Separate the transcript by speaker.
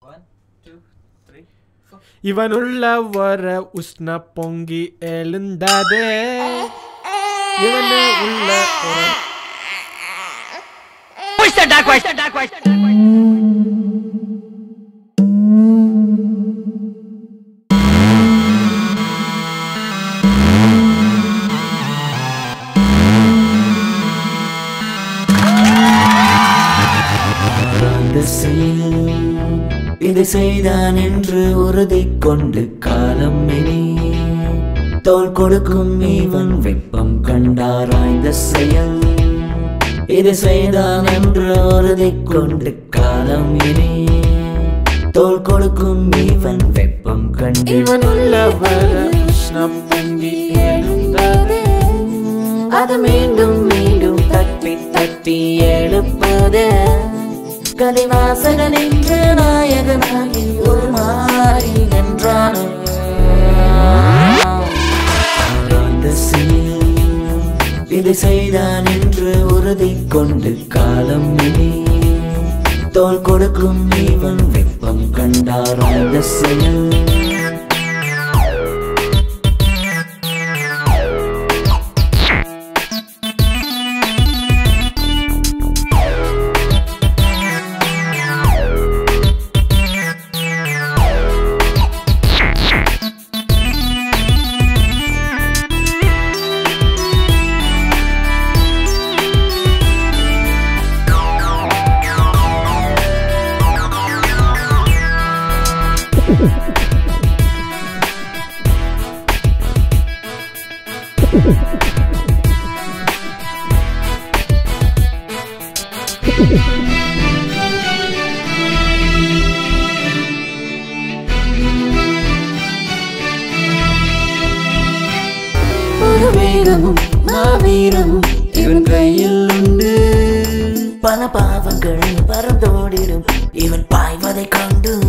Speaker 1: One, two, three, four.
Speaker 2: ಇವನುಳ್ಳ ವರ ಉಷ್ಣ ಪೊಂಗಿ எழுந்ததே ಇವನೇ உள்ள ವರ
Speaker 3: Push the duck, push the duck, push the duck.
Speaker 4: அந்த செயல் இது செய்தான் என்று உறுதி கொண்டு காலம் இனி தோல் கொடுக்கும் இவன் வெப்பம் கண்டாராய்ந்த செயல் இது செய்தான் என்று உறுதி கொண்டு காலம் இனி தோல் கொடுக்கும் இவன் வெப்பம் கண்டு
Speaker 2: ಇವನುಳ್ಳ ವರ ಉಷ್ಣ ಪೊಂಗಿ எழுந்ததே
Speaker 4: அது மீண்டும் மீண்டும் தட்டி தட்டி எழுப்பது கலிவாசகன் என்று நாயகனாகி ஒரு மாறி நின்றான் ஆராய்ந்த செயல் இது செய்தான் என்று உறுதி கொண்டு காலம் இனி தோல் கொடுக்கும் இவன் வெப்பம் கண்டாராய்ந்த செயல் ஒரு வேகமும் மாவீரமும் இவன் கையில் உண்டு பல பாவங்கள் பறந்தோடிடும் இவன் பாய்வதை கண்டு